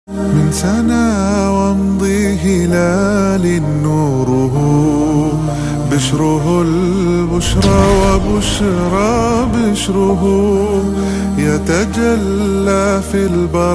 من سنا وامضي هلال نوره بشره البشرى وبشرى بشره يتجلى في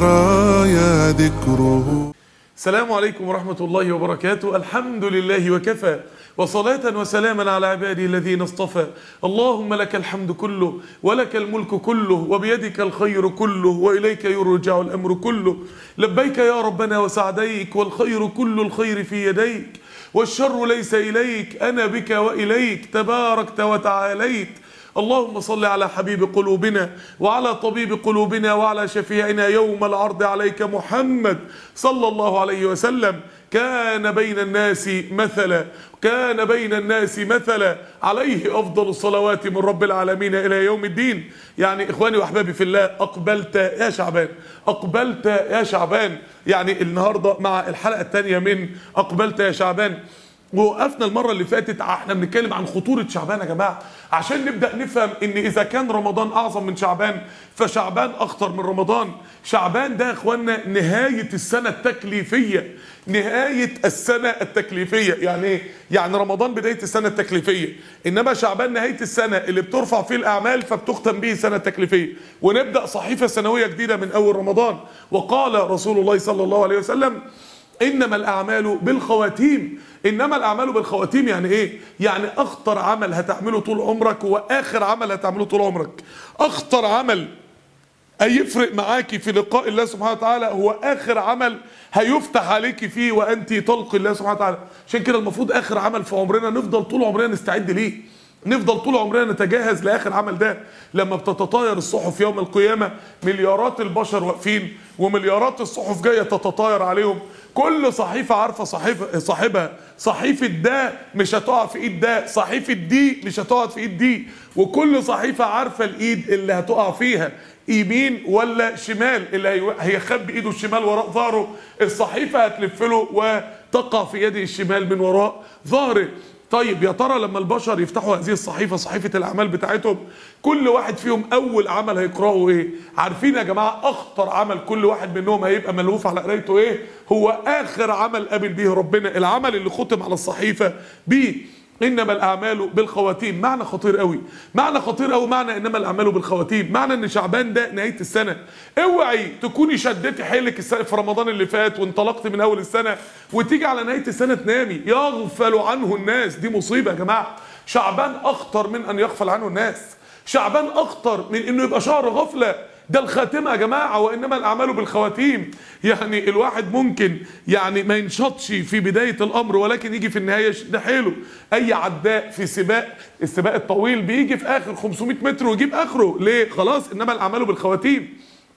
البرايا ذكره السلام عليكم ورحمة الله وبركاته الحمد لله وكفى وصلاة وسلاما على عباده الذين اصطفى اللهم لك الحمد كله ولك الملك كله وبيدك الخير كله وإليك يرجع الأمر كله لبيك يا ربنا وسعديك والخير كل الخير في يديك والشر ليس إليك أنا بك وإليك تباركت وتعاليت اللهم صل على حبيب قلوبنا وعلى طبيب قلوبنا وعلى شفيعنا يوم العرض عليك محمد صلى الله عليه وسلم كان بين الناس مثلا كان بين الناس مثلا عليه افضل الصلوات من رب العالمين الى يوم الدين يعني اخواني واحبابي في الله اقبلت يا شعبان اقبلت يا شعبان يعني النهارده مع الحلقه الثانيه من اقبلت يا شعبان ووقفنا المرة اللي فاتت احنا بنتكلم عن خطورة شعبان يا جماعة عشان نبدأ نفهم ان اذا كان رمضان اعظم من شعبان فشعبان اخطر من رمضان شعبان ده يا اخوانا نهاية السنة التكليفية نهاية السنة التكليفية يعني ايه؟ يعني رمضان بداية السنة التكليفية انما شعبان نهاية السنة اللي بترفع فيه الاعمال فبتختم به السنة التكليفية ونبدأ صحيفة سنوية جديدة من اول رمضان وقال رسول الله صلى الله عليه وسلم انما الاعمال بالخواتيم انما الاعمال بالخواتيم يعني ايه يعني اخطر عمل هتعمله طول عمرك هو اخر عمل هتعمله طول عمرك اخطر عمل هيفرق معاكي في لقاء الله سبحانه وتعالى هو اخر عمل هيفتح عليكي فيه وانت تلقي الله سبحانه وتعالى عشان كده المفروض اخر عمل في عمرنا نفضل طول عمرنا نستعد ليه نفضل طول عمرنا نتجهز لاخر عمل ده لما بتتطاير الصحف يوم القيامه مليارات البشر واقفين ومليارات الصحف جايه تتطاير عليهم كل صحيفه عارفه صحيفه صاحبها صحيفه ده مش هتقع في ايد ده صحيفه دي مش هتقعد في ايد دي وكل صحيفه عارفه الايد اللي هتقع فيها يمين ولا شمال اللي هيخبي ايده الشمال وراء ظهره الصحيفه هتلف له وتقع في يده الشمال من وراء ظهره طيب يا ترى لما البشر يفتحوا هذه الصحيفه صحيفه الاعمال بتاعتهم كل واحد فيهم اول عمل هيقراه ايه عارفين يا جماعه اخطر عمل كل واحد منهم هيبقى ملهوف على قرايته ايه هو اخر عمل قابل به ربنا العمل اللي ختم على الصحيفه بيه انما الاعمال بالخواتيم معنى خطير قوي معنى خطير قوي معنى انما الاعمال بالخواتيم معنى ان شعبان ده نهايه السنه اوعي تكوني شدتي حيلك السنة في رمضان اللي فات وانطلقت من اول السنه وتيجي على نهايه السنه تنامي يغفل عنه الناس دي مصيبه يا جماعه شعبان اخطر من ان يغفل عنه الناس شعبان اخطر من انه يبقى شهر غفله ده الخاتمة يا جماعة وإنما الأعمال بالخواتيم يعني الواحد ممكن يعني ما ينشطش في بداية الأمر ولكن يجي في النهاية ده حلو أي عداء في سباق السباق الطويل بيجي في آخر 500 متر ويجيب آخره ليه خلاص إنما الأعمال بالخواتيم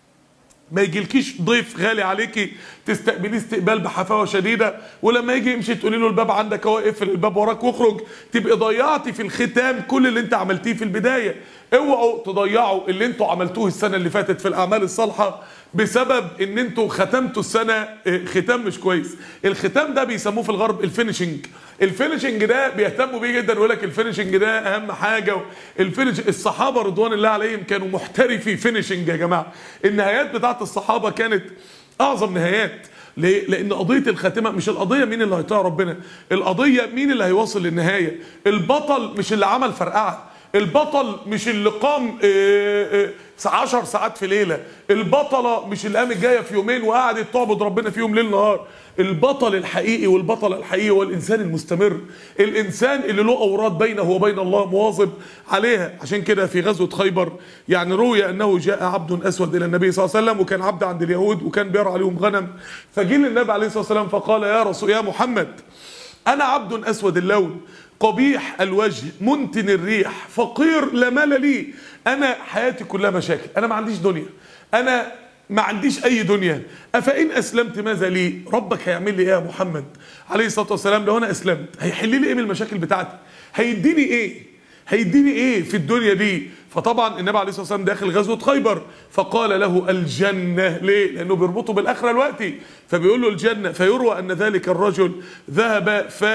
ما يجيلكيش ضيف غالي عليكي تستقبليه استقبال بحفاوه شديده ولما يجي يمشي تقولي له الباب عندك اهو اقفل الباب وراك واخرج تبقي ضيعتي في الختام كل اللي انت عملتيه في البدايه اوعوا تضيعوا اللي انتوا عملتوه السنه اللي فاتت في الاعمال الصالحه بسبب ان انتوا ختمتوا السنه ختام مش كويس الختام ده بيسموه في الغرب الفينشنج الفينشنج ده بيهتموا بيه جدا يقول لك الفينشنج ده اهم حاجه الفينش الصحابه رضوان الله عليهم كانوا محترفي فينشنج يا جماعه النهايات بتاعت الصحابه كانت اعظم نهايات ليه؟ لأن قضية الخاتمة مش القضية مين اللي هيطيع ربنا، القضية مين اللي هيوصل للنهاية، البطل مش اللي عمل فرقعة، البطل مش اللي قام اه اه عشر ساعات في ليلة البطلة مش اللي قامت جاية في يومين وقعدت تعبد ربنا فيهم ليل نهار البطل الحقيقي والبطل الحقيقي هو الإنسان المستمر الإنسان اللي له أوراد بينه وبين الله مواظب عليها عشان كده في غزوة خيبر يعني روي أنه جاء عبد أسود إلى النبي صلى الله عليه وسلم وكان عبد عند اليهود وكان بيرعى عليهم غنم فجه للنبي عليه الصلاة والسلام فقال يا رسول يا محمد أنا عبد أسود اللون قبيح الوجه منتن الريح فقير لا مال لي انا حياتي كلها مشاكل انا ما عنديش دنيا انا ما عنديش اي دنيا افان اسلمت ماذا لي ربك هيعمل لي ايه يا محمد عليه الصلاه والسلام لو انا اسلمت هيحل لي ايه من المشاكل بتاعتي هيديني ايه هيديني ايه في الدنيا دي فطبعا النبي عليه الصلاه والسلام داخل غزوه خيبر فقال له الجنه ليه لانه بيربطه بالاخره دلوقتي فبيقول له الجنه فيروى ان ذلك الرجل ذهب ف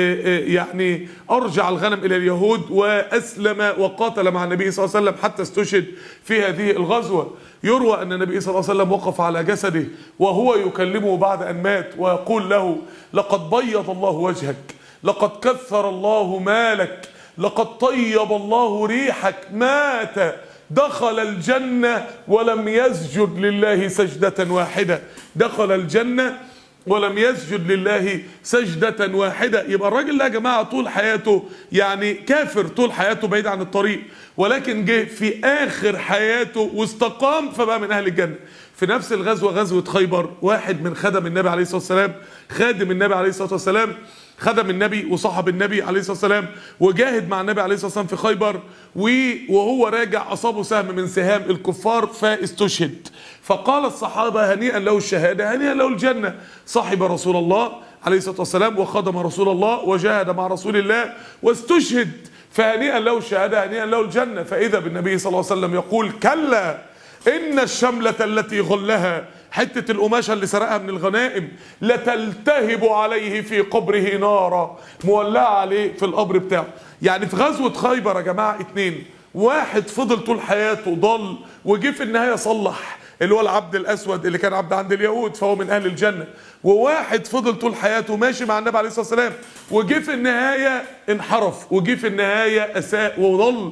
يعني ارجع الغنم الى اليهود واسلم وقاتل مع النبي صلى الله عليه وسلم حتى استشهد في هذه الغزوه يروى أن النبي صلى الله عليه وسلم وقف على جسده وهو يكلمه بعد أن مات ويقول له لقد بيض الله وجهك لقد كثر الله مالك لقد طيب الله ريحك مات دخل الجنة ولم يسجد لله سجدة واحدة دخل الجنة ولم يسجد لله سجدة واحدة يبقى الراجل ده يا جماعة طول حياته يعني كافر طول حياته بعيد عن الطريق ولكن جه في آخر حياته واستقام فبقى من أهل الجنة في نفس الغزوة غزوة خيبر واحد من خدم النبي عليه الصلاة والسلام خادم النبي عليه الصلاة والسلام خدم النبي وصاحب النبي عليه الصلاه والسلام وجاهد مع النبي عليه الصلاه والسلام في خيبر وهو راجع اصابه سهم من سهام الكفار فاستشهد فقال الصحابه هنيئا له الشهاده هنيئا له الجنه صاحب رسول الله عليه الصلاه والسلام وخدم رسول الله وجاهد مع رسول الله واستشهد فهنيئا له الشهاده هنيئا له الجنه فاذا بالنبي صلى الله عليه وسلم يقول كلا ان الشمله التي غلها حتة القماشة اللي سرقها من الغنائم لتلتهب عليه في قبره نارا مولعة عليه في القبر بتاعه يعني في غزوة خيبر يا جماعة اتنين واحد فضل طول حياته ضل وجه في النهاية صلح اللي هو العبد الاسود اللي كان عبد عند اليهود فهو من اهل الجنه وواحد فضل طول حياته ماشي مع النبي عليه الصلاه والسلام وجه في النهايه انحرف وجه في النهايه اساء وضل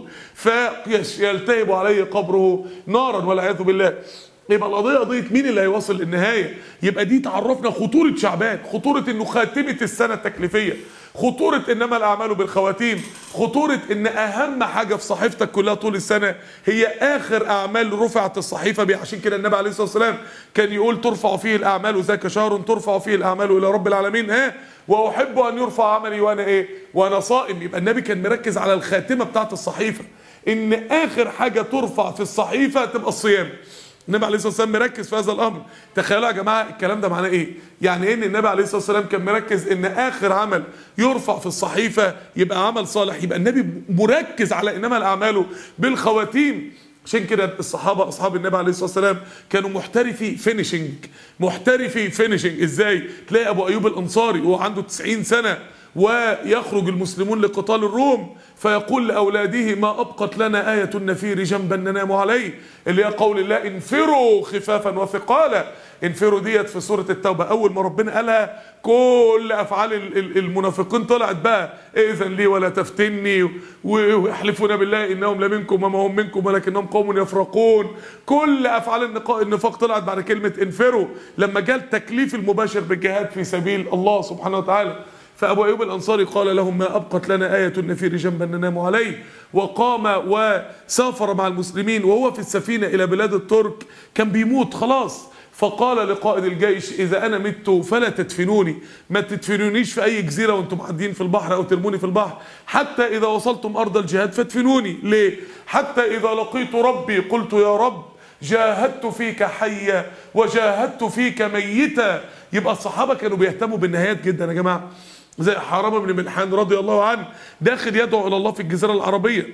فيلتهب عليه قبره نارا والعياذ بالله يبقى القضيه قضيه مين اللي هيوصل للنهايه يبقى دي تعرفنا خطوره شعبان خطوره انه خاتمه السنه التكليفيه خطورة إنما الأعمال بالخواتيم خطورة إن أهم حاجة في صحيفتك كلها طول السنة هي آخر أعمال رفعت الصحيفة بيه عشان كده النبي عليه الصلاة والسلام كان يقول ترفع فيه الأعمال ذاك شهر ترفع فيه الأعمال إلى رب العالمين ها وأحب أن يرفع عملي وأنا إيه وأنا صائم يبقى النبي كان مركز على الخاتمة بتاعت الصحيفة إن آخر حاجة ترفع في الصحيفة تبقى الصيام النبي عليه الصلاه والسلام مركز في هذا الامر تخيلوا يا جماعه الكلام ده معناه ايه يعني ايه ان النبي عليه الصلاه والسلام كان مركز ان اخر عمل يرفع في الصحيفه يبقى عمل صالح يبقى النبي مركز على انما الاعمال بالخواتيم عشان كده الصحابه اصحاب النبي عليه الصلاه والسلام كانوا محترفي فينيشنج محترفي فينيشنج ازاي تلاقي ابو ايوب الانصاري وهو عنده 90 سنه ويخرج المسلمون لقتال الروم فيقول لأولاده ما أبقت لنا آية النفير جنبا ننام عليه اللي هي قول الله انفروا خفافا وثقالا انفروا ديت في سورة التوبة أول ما ربنا قالها كل أفعال المنافقين طلعت بقى إذن لي ولا تفتني ويحلفون بالله إنهم لمنكم وما هم منكم ولكنهم قوم يفرقون كل أفعال النفاق طلعت بعد كلمة انفروا لما جاء التكليف المباشر بالجهاد في سبيل الله سبحانه وتعالى فأبو أيوب الأنصاري قال لهم ما أبقت لنا آية النفير جنبا ننام عليه وقام وسافر مع المسلمين وهو في السفينة إلى بلاد الترك كان بيموت خلاص فقال لقائد الجيش إذا أنا مت فلا تدفنوني ما تدفنونيش في أي جزيرة وأنتم معدين في البحر أو ترموني في البحر حتى إذا وصلتم أرض الجهاد فادفنوني ليه حتى إذا لقيت ربي قلت يا رب جاهدت فيك حيا وجاهدت فيك ميتا يبقى الصحابة كانوا بيهتموا بالنهايات جدا يا جماعة زي حرام بن ملحان رضي الله عنه داخل يدعو الى الله في الجزيره العربيه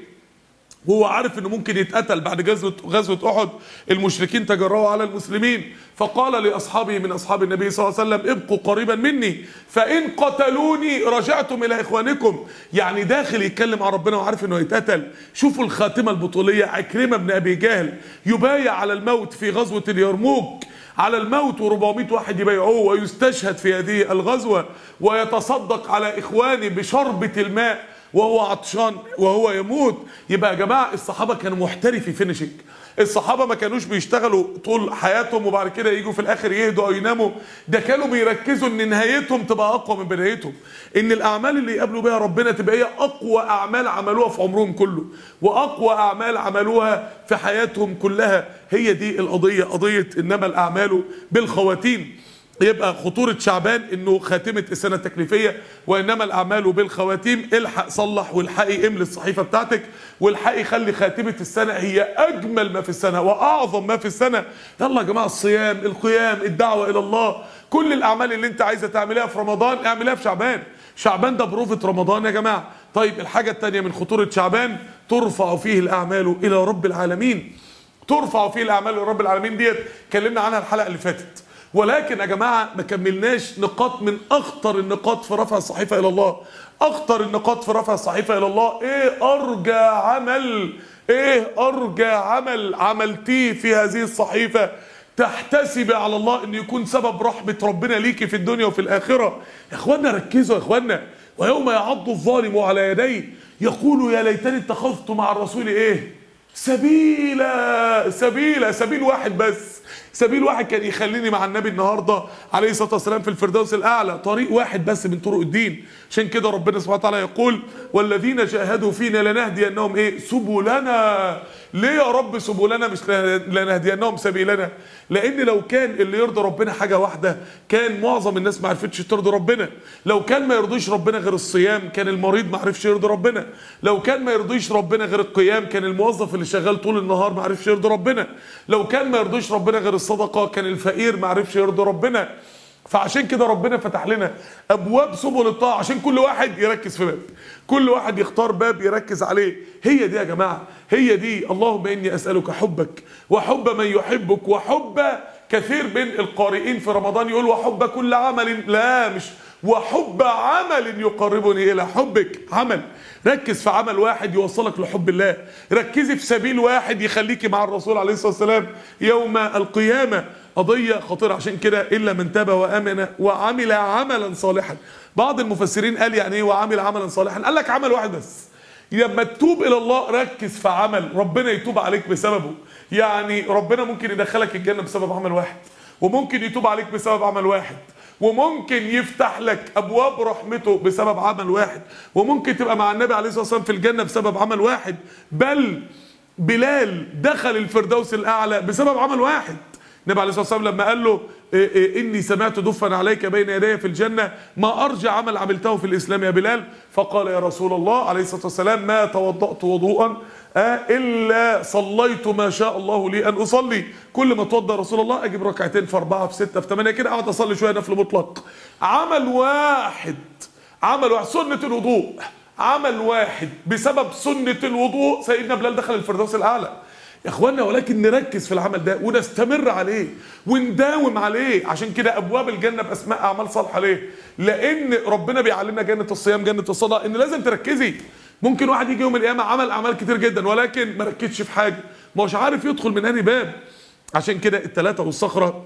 وهو عارف انه ممكن يتقتل بعد غزوه غزوه احد المشركين تجرؤوا على المسلمين فقال لاصحابه من اصحاب النبي صلى الله عليه وسلم ابقوا قريبا مني فان قتلوني رجعتم الى اخوانكم يعني داخل يتكلم عن ربنا وعارف انه يتقتل شوفوا الخاتمه البطوليه عكرمه بن ابي جهل يبايع على الموت في غزوه اليرموك على الموت و400 واحد يبايعوه ويستشهد في هذه الغزوة ويتصدق على إخوانه بشربة الماء وهو عطشان وهو يموت يبقى يا جماعة الصحابة كانوا محترفي فينيشنج الصحابة ما كانوش بيشتغلوا طول حياتهم وبعد كده يجوا في الآخر يهدوا أو يناموا ده كانوا بيركزوا إن نهايتهم تبقى أقوى من بدايتهم إن الأعمال اللي يقابلوا بها ربنا تبقى هي أقوى أعمال عملوها في عمرهم كله وأقوى أعمال عملوها في حياتهم كلها هي دي القضية قضية إنما الأعمال بالخواتيم يبقى خطورة شعبان انه خاتمة السنة التكليفية وانما الاعمال بالخواتيم الحق صلح والحقي املي الصحيفة بتاعتك والحقي خلي خاتمة السنة هي اجمل ما في السنة واعظم ما في السنة يلا يا جماعة الصيام القيام الدعوة الى الله كل الاعمال اللي انت عايزة تعملها في رمضان اعملها في شعبان شعبان ده بروفة رمضان يا جماعة طيب الحاجة التانية من خطورة شعبان ترفع فيه الاعمال الى رب العالمين ترفع فيه الاعمال الى رب العالمين ديت اتكلمنا عنها الحلقة اللي فاتت ولكن يا جماعه ما كملناش نقاط من اخطر النقاط في رفع الصحيفه الى الله اخطر النقاط في رفع الصحيفه الى الله ايه ارجى عمل ايه ارجى عمل عملتيه في هذه الصحيفه تحتسب على الله ان يكون سبب رحمه ربنا ليكي في الدنيا وفي الاخره يا اخوانا ركزوا يا اخوانا ويوم يعض الظالم على يديه يقول يا ليتني اتخذت مع الرسول ايه سبيلا سبيلا سبيل واحد بس سبيل واحد كان يخليني مع النبي النهارده عليه الصلاه والسلام في الفردوس الاعلى طريق واحد بس من طرق الدين عشان كده ربنا سبحانه وتعالى يقول والذين جاهدوا فينا لنهدينهم ايه سبلنا ليه يا رب سبلنا مش لنهدينهم سبيلنا لان لو كان اللي يرضي ربنا حاجه واحده كان معظم الناس ما عرفتش ترضي ربنا لو كان ما يرضيش ربنا غير الصيام كان المريض ما عرفش يرضي ربنا لو كان ما يرضيش ربنا غير القيام كان الموظف اللي شغال طول النهار ما عرفش يرضي ربنا لو كان ما يرضيش ربنا غير الصدقه كان الفقير ما عرفش يرضي ربنا فعشان كده ربنا فتح لنا ابواب سبل الطاعه عشان كل واحد يركز في باب كل واحد يختار باب يركز عليه هي دي يا جماعه هي دي اللهم اني اسالك حبك وحب من يحبك وحب كثير من القارئين في رمضان يقول وحب كل عمل لا مش وحب عمل يقربني الى حبك عمل ركز في عمل واحد يوصلك لحب الله ركزي في سبيل واحد يخليكي مع الرسول عليه الصلاه والسلام يوم القيامه قضيه خطيره عشان كده الا من تاب وامن وعمل عملا صالحا بعض المفسرين قال يعني ايه وعمل عملا صالحا قال لك عمل واحد بس لما تتوب الى الله ركز في عمل ربنا يتوب عليك بسببه يعني ربنا ممكن يدخلك الجنه بسبب عمل واحد وممكن يتوب عليك بسبب عمل واحد وممكن يفتح لك ابواب رحمته بسبب عمل واحد وممكن تبقى مع النبي عليه الصلاه والسلام في الجنه بسبب عمل واحد بل بلال دخل الفردوس الاعلى بسبب عمل واحد النبي عليه الصلاه والسلام لما قال له إيه إيه اني سمعت دفا عليك بين يدي في الجنه ما ارجى عمل عملته في الاسلام يا بلال فقال يا رسول الله عليه الصلاه والسلام ما توضات وضوءا آه الا صليت ما شاء الله لي ان اصلي كل ما اتوضا رسول الله اجيب ركعتين في اربعه في سته في ثمانيه كده اقعد اصلي شويه نفل مطلق عمل واحد عمل واحد سنه الوضوء عمل واحد بسبب سنه الوضوء سيدنا بلال دخل الفردوس الاعلى يا اخوانا ولكن نركز في العمل ده ونستمر عليه ونداوم عليه عشان كده ابواب الجنه باسماء اعمال صالحه ليه؟ لان ربنا بيعلمنا جنه الصيام جنه الصلاه ان لازم تركزي ممكن واحد يجي يوم القيامه عمل اعمال كتير جدا ولكن ما ركزش في حاجه ما هوش عارف يدخل من انهي باب عشان كده الثلاثه والصخره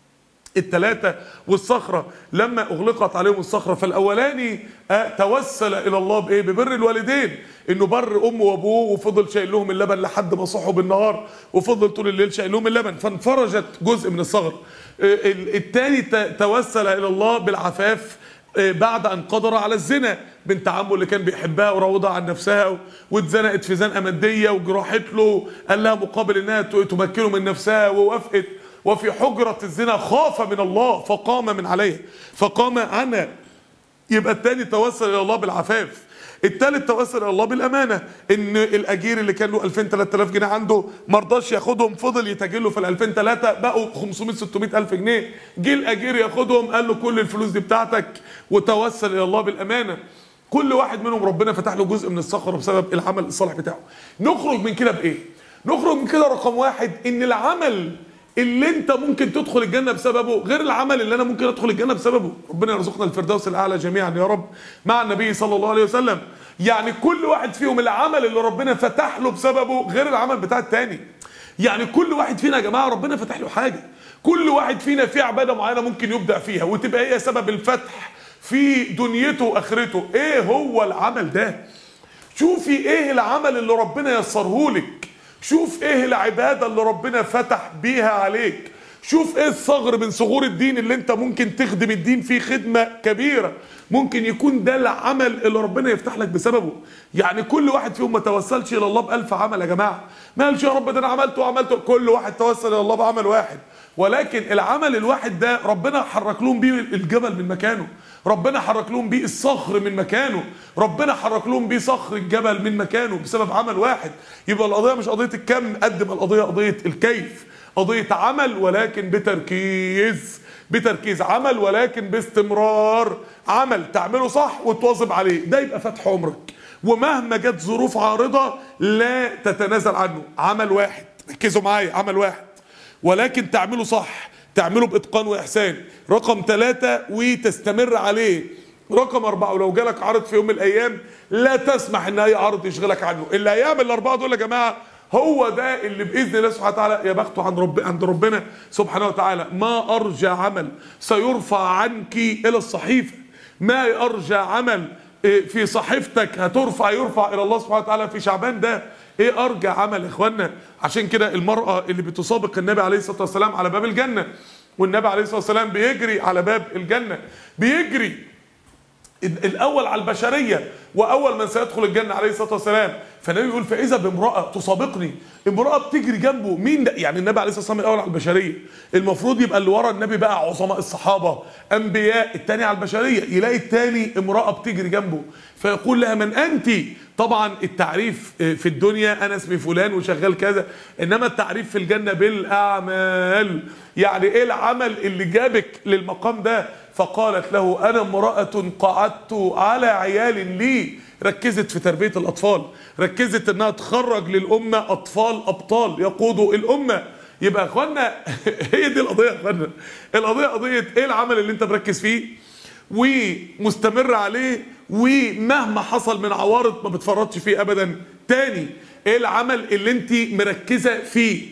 الثلاثة والصخرة لما أغلقت عليهم الصخرة فالأولاني آه توسل إلى الله بإيه؟ ببر الوالدين إنه بر أمه وأبوه وفضل شايل لهم اللبن لحد ما صحوا بالنهار وفضل طول الليل شايل لهم اللبن فانفرجت جزء من الثغر آه الثاني توسل إلى الله بالعفاف آه بعد أن قدر على الزنا بنت عمه اللي كان بيحبها وراودها عن نفسها واتزنقت في زنقة مادية وجراحت له قال لها مقابل إنها تمكنه من نفسها ووافقت وفي حجرة الزنا خاف من الله فقام من عليه فقام عنها يبقى التاني توسل الى الله بالعفاف التالت توسل الى الله بالامانه ان الاجير اللي كان له 2000 3000 جنيه عنده ما رضاش ياخدهم فضل يتاجر له في ال 2000 3 بقوا 500 600 الف جنيه جه الاجير ياخدهم قال له كل الفلوس دي بتاعتك وتوسل الى الله بالامانه كل واحد منهم ربنا فتح له جزء من الصخره بسبب العمل الصالح بتاعه نخرج من كده بايه نخرج من كده رقم واحد ان العمل اللي انت ممكن تدخل الجنه بسببه غير العمل اللي انا ممكن ادخل الجنه بسببه ربنا يرزقنا الفردوس الاعلى جميعا يا رب مع النبي صلى الله عليه وسلم يعني كل واحد فيهم العمل اللي ربنا فتح له بسببه غير العمل بتاع التاني يعني كل واحد فينا يا جماعه ربنا فتح له حاجه كل واحد فينا في عباده معينه ممكن يبدع فيها وتبقى هي سبب الفتح في دنيته واخرته ايه هو العمل ده شوفي ايه العمل اللي ربنا يسره لك شوف ايه العبادة اللي ربنا فتح بيها عليك شوف ايه الثغر من ثغور الدين اللي انت ممكن تخدم الدين فيه خدمة كبيرة ممكن يكون ده العمل اللي ربنا يفتح لك بسببه يعني كل واحد فيهم ما توسلش الى الله بألف عمل يا جماعة ما قالش يا رب ده انا عملته وعملته كل واحد توسل الى الله بعمل واحد ولكن العمل الواحد ده ربنا حرك لهم بيه الجبل من مكانه ربنا حرك لهم بيه الصخر من مكانه ربنا حرك لهم بيه صخر الجبل من مكانه بسبب عمل واحد يبقى القضيه مش قضيه الكم قد ما القضيه قضيه الكيف قضيه عمل ولكن بتركيز بتركيز عمل ولكن باستمرار عمل تعمله صح وتواظب عليه ده يبقى فتح عمرك ومهما جت ظروف عارضه لا تتنازل عنه عمل واحد ركزوا معايا عمل واحد ولكن تعمله صح تعمله باتقان واحسان رقم ثلاثة وتستمر عليه رقم أربعة ولو جالك عرض في يوم من الأيام لا تسمح إن أي عرض يشغلك عنه اللي هيعمل الأربعة دول يا جماعة هو ده اللي بإذن الله سبحانه وتعالى يا بخته عند رب عند ربنا سبحانه وتعالى ما أرجى عمل سيرفع عنك إلى الصحيفة ما أرجى عمل إيه، في صحيفتك هترفع يرفع إلى الله سبحانه وتعالى في شعبان ده ايه ارجى عمل يا اخوانا عشان كده المرأة اللي بتسابق النبي عليه الصلاة والسلام على باب الجنة والنبي عليه الصلاة والسلام بيجري على باب الجنة بيجري الاول على البشريه واول من سيدخل الجنه عليه الصلاه والسلام فالنبي يقول فاذا بامراه تسابقني امراه بتجري جنبه مين ده يعني النبي عليه الصلاه والسلام الاول على البشريه المفروض يبقى اللي ورا النبي بقى عظماء الصحابه انبياء الثاني على البشريه يلاقي الثاني امراه بتجري جنبه فيقول لها من انت طبعا التعريف في الدنيا انا اسمي فلان وشغال كذا انما التعريف في الجنه بالاعمال يعني ايه العمل اللي جابك للمقام ده فقالت له انا امراه قعدت على عيال لي ركزت في تربيه الاطفال ركزت انها تخرج للامه اطفال ابطال يقودوا الامه يبقى يا اخوانا هي دي القضيه يا اخوانا القضيه قضيه ايه العمل اللي انت مركز فيه ومستمر عليه ومهما حصل من عوارض ما بتفرطش فيه ابدا تاني ايه العمل اللي انت مركزه فيه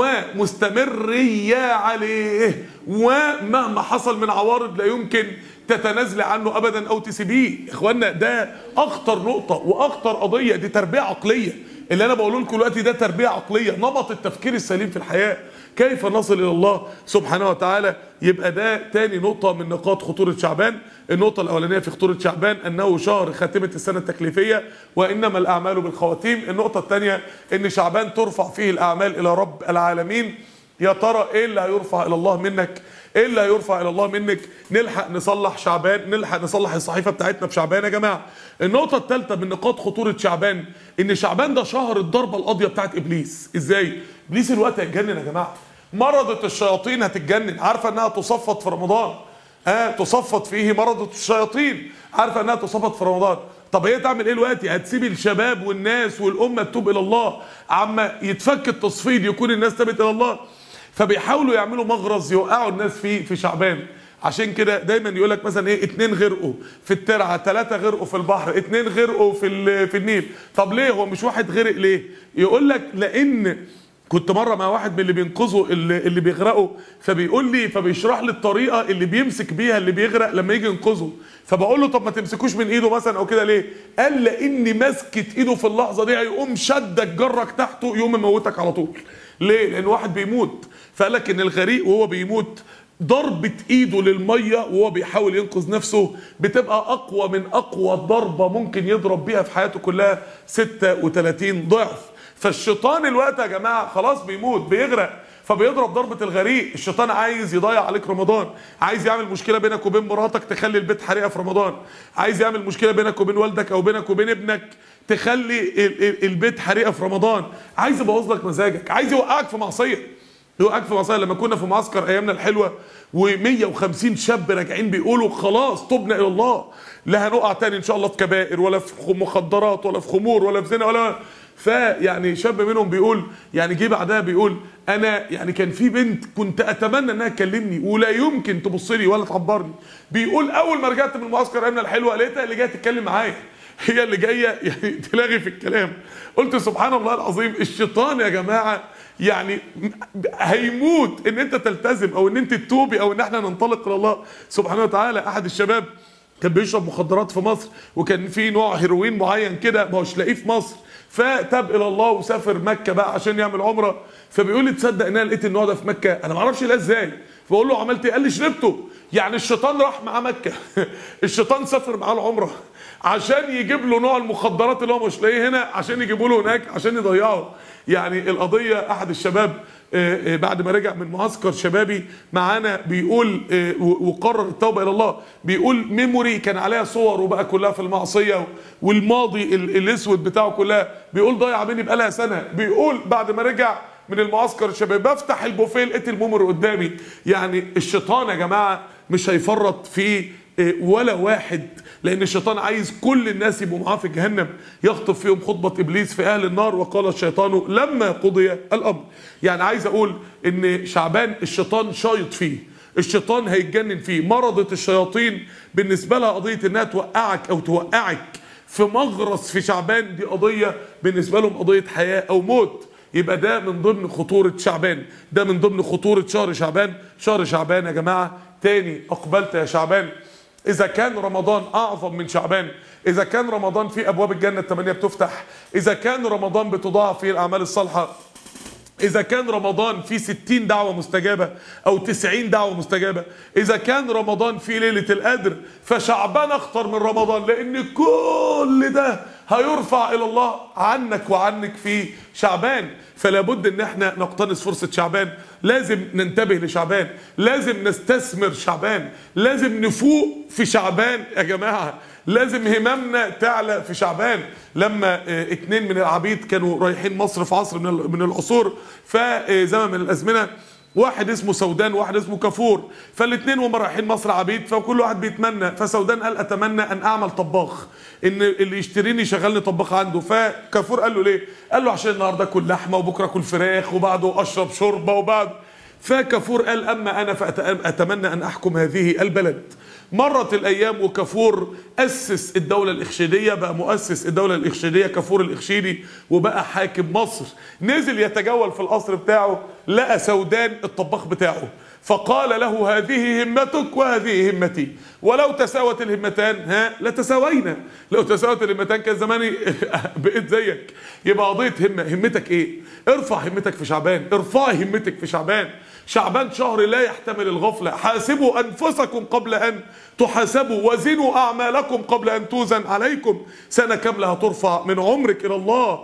ومستمرية عليه ومهما حصل من عوارض لا يمكن تتنازل عنه ابدا او تسيبيه يا اخوانا ده اخطر نقطه واخطر قضيه دي تربيه عقليه اللي انا بقوله لكم دلوقتي ده تربيه عقليه نمط التفكير السليم في الحياه كيف نصل الى الله سبحانه وتعالى يبقى ده تاني نقطة من نقاط خطورة شعبان النقطة الأولانية في خطورة شعبان أنه شهر خاتمة السنة التكليفية وإنما الأعمال بالخواتيم النقطة الثانية أن شعبان ترفع فيه الأعمال إلى رب العالمين يا ترى إيه اللي هيرفع إلى الله منك ايه اللي هيرفع الى الله منك نلحق نصلح شعبان نلحق نصلح الصحيفه بتاعتنا في شعبان يا جماعه النقطه الثالثه من نقاط خطوره شعبان ان شعبان ده شهر الضربه القاضيه بتاعت ابليس ازاي ابليس الوقت هيتجنن يا جماعه مرضة الشياطين هتتجنن عارفه انها تصفد في رمضان اه تصفد فيه مرضة الشياطين عارفه انها تصفد في رمضان طب هي تعمل ايه دلوقتي هتسيب الشباب والناس والامه تتوب الى الله عما يتفك التصفيد يكون الناس تابت الى الله فبيحاولوا يعملوا مغرز يوقعوا الناس فيه في شعبان عشان كده دايما يقول لك مثلا ايه اتنين غرقوا في الترعه ثلاثه غرقوا في البحر اتنين غرقوا في في النيل طب ليه هو مش واحد غرق ليه يقول لك لان كنت مره مع واحد من اللي بينقذوا اللي, اللي بيغرقوا فبيقول لي فبيشرح لي الطريقه اللي بيمسك بيها اللي بيغرق لما يجي ينقذه فبقول له طب ما تمسكوش من ايده مثلا او كده ليه قال لان مسكه ايده في اللحظه دي هيقوم شدك جرك تحته يقوم يموتك على طول ليه لان واحد بيموت فقال لك ان الغريق وهو بيموت ضربة ايده للمية وهو بيحاول ينقذ نفسه بتبقى اقوى من اقوى ضربة ممكن يضرب بيها في حياته كلها 36 ضعف فالشيطان الوقت يا جماعة خلاص بيموت بيغرق فبيضرب ضربة الغريق الشيطان عايز يضيع عليك رمضان عايز يعمل مشكلة بينك وبين مراتك تخلي البيت حريقة في رمضان عايز يعمل مشكلة بينك وبين والدك او بينك وبين ابنك تخلي البيت حريقة في رمضان عايز يبوظ لك مزاجك عايز يوقعك في معصية يوقعك في معصية لما كنا في معسكر ايامنا الحلوة و150 شاب راجعين بيقولوا خلاص تبنا الى الله لا هنقع تاني ان شاء الله في كبائر ولا في مخدرات ولا في خمور ولا في زنا ولا فيعني شاب منهم بيقول يعني جه بعدها بيقول انا يعني كان في بنت كنت اتمنى انها تكلمني ولا يمكن تبص لي ولا تعبرني بيقول اول ما رجعت من المعسكر ايامنا الحلوه لقيتها اللي جايه تتكلم معايا هي اللي جايه يعني تلاغي في الكلام قلت سبحان الله العظيم الشيطان يا جماعه يعني هيموت ان انت تلتزم او ان انت تتوبي او ان احنا ننطلق الى الله سبحانه وتعالى احد الشباب كان بيشرب مخدرات في مصر وكان في نوع هيروين معين كده ما هوش لاقيه في مصر فتاب الى الله وسافر مكه بقى عشان يعمل عمره فبيقول لي تصدق ان انا لقيت النوع ده في مكه انا ما اعرفش لا ازاي فبقول له عملت ايه قال لي شربته يعني الشيطان راح معاه مكه الشيطان سافر معاه العمره عشان يجيب له نوع المخدرات اللي هو مش لاقيه هنا عشان يجيبوا له هناك عشان يضيعه يعني القضيه احد الشباب بعد ما رجع من معسكر شبابي معانا بيقول وقرر التوبه الى الله بيقول ميموري كان عليها صور وبقى كلها في المعصيه والماضي الاسود بتاعه كلها بيقول ضيع مني بقالها سنه بيقول بعد ما رجع من المعسكر الشباب بفتح البوفيه لقيت الميموري قدامي يعني الشيطان يا جماعه مش هيفرط في إيه، ولا واحد لان الشيطان عايز كل الناس يبقوا معاه في جهنم يخطف فيهم خطبه ابليس في اهل النار وقال الشيطان لما قضي الامر يعني عايز اقول ان شعبان الشيطان شايط فيه الشيطان هيتجنن فيه مرضة الشياطين بالنسبة لها قضية انها توقعك او توقعك في مغرس في شعبان دي قضية بالنسبة لهم قضية حياة او موت يبقى ده من ضمن خطورة شعبان ده من ضمن خطورة شهر شعبان شهر شعبان يا جماعة تاني اقبلت يا شعبان إذا كان رمضان أعظم من شعبان إذا كان رمضان فيه أبواب الجنة الثمانية بتفتح إذا كان رمضان بتضاعف فيه الأعمال الصالحة إذا كان رمضان فيه 60 دعوة مستجابة أو 90 دعوة مستجابة إذا كان رمضان فيه ليلة القدر فشعبان أخطر من رمضان لأن كل ده هيرفع إلى الله عنك وعنك في شعبان فلا بد ان احنا نقتنص فرصة شعبان لازم ننتبه لشعبان لازم نستثمر شعبان لازم نفوق في شعبان يا جماعة لازم هممنا تعلى في شعبان لما اه اتنين من العبيد كانوا رايحين مصر في عصر من, من العصور فزمن من الازمنه واحد اسمه سودان وواحد اسمه كافور فالاثنين وهم رايحين مصر عبيد فكل واحد بيتمنى فسودان قال اتمنى ان اعمل طباخ ان اللي يشتريني يشغلني طباخ عنده فكافور قال له ليه قال له عشان النهارده اكل لحمه وبكره اكل فراخ وبعده اشرب شوربه وبعد فكافور قال اما انا فاتمنى ان احكم هذه البلد مرت الايام وكافور اسس الدوله الاخشيديه بقى مؤسس الدوله الاخشيديه كافور الاخشيدي وبقى حاكم مصر نزل يتجول في القصر بتاعه لقى سودان الطباخ بتاعه فقال له هذه همتك وهذه همتي ولو تساوت الهمتان ها لتساوينا لو تساوت الهمتان كان زماني بقيت زيك يبقى قضيه همه همتك ايه ارفع همتك في شعبان ارفعي همتك في شعبان شعبان شهر لا يحتمل الغفلة حاسبوا أنفسكم قبل أن تحاسبوا وزنوا أعمالكم قبل أن توزن عليكم سنة كاملة هترفع من عمرك إلى الله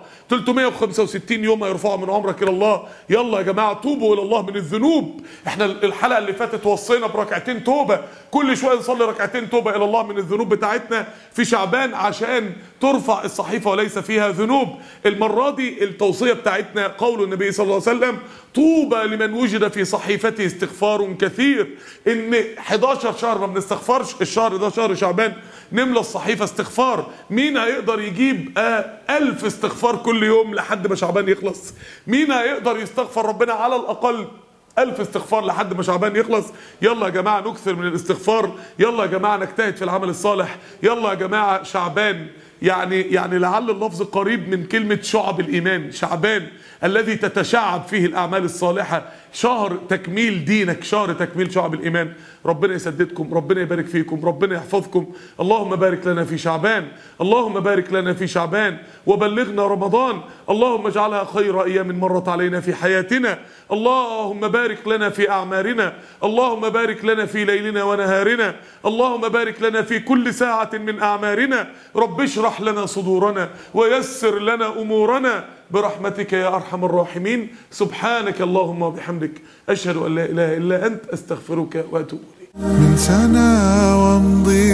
365 يوم هيرفعوا من عمرك إلى الله يلا يا جماعة توبوا إلى الله من الذنوب احنا الحلقة اللي فاتت وصينا بركعتين توبة كل شوية نصلي ركعتين توبة إلى الله من الذنوب بتاعتنا في شعبان عشان ترفع الصحيفة وليس فيها ذنوب المرة دي التوصية بتاعتنا قول النبي صلى الله عليه وسلم طوبى لمن وجد في صحيفته استغفار كثير ان 11 شهر ما بنستغفرش الشهر ده شهر شعبان نملى الصحيفة استغفار مين هيقدر يجيب آه ألف استغفار كل يوم لحد ما شعبان يخلص مين هيقدر يستغفر ربنا على الأقل ألف استغفار لحد ما شعبان يخلص يلا يا جماعة نكثر من الاستغفار يلا يا جماعة نجتهد في العمل الصالح يلا يا جماعة شعبان يعني يعني لعل اللفظ قريب من كلمة شعب الإيمان شعبان الذي تتشعب فيه الأعمال الصالحة شهر تكميل دينك شهر تكميل شعب الإيمان ربنا يسددكم ربنا يبارك فيكم ربنا يحفظكم اللهم بارك لنا في شعبان اللهم بارك لنا في شعبان وبلغنا رمضان اللهم اجعلها خير أيام مرت علينا في حياتنا اللهم بارك لنا في أعمارنا اللهم بارك لنا في ليلنا ونهارنا اللهم بارك لنا في كل ساعة من أعمارنا رب اشرح لنا صدورنا ويسر لنا أمورنا برحمتك يا أرحم الراحمين سبحانك اللهم وبحمدك أشهد أن لا إله إلا أنت أستغفرك وأتوب إليك من سنا وامضي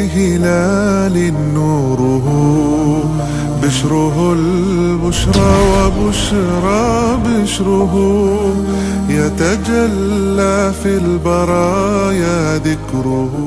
هلال نوره بشره البشرى وبشرى بشره يتجلى في البرايا ذكره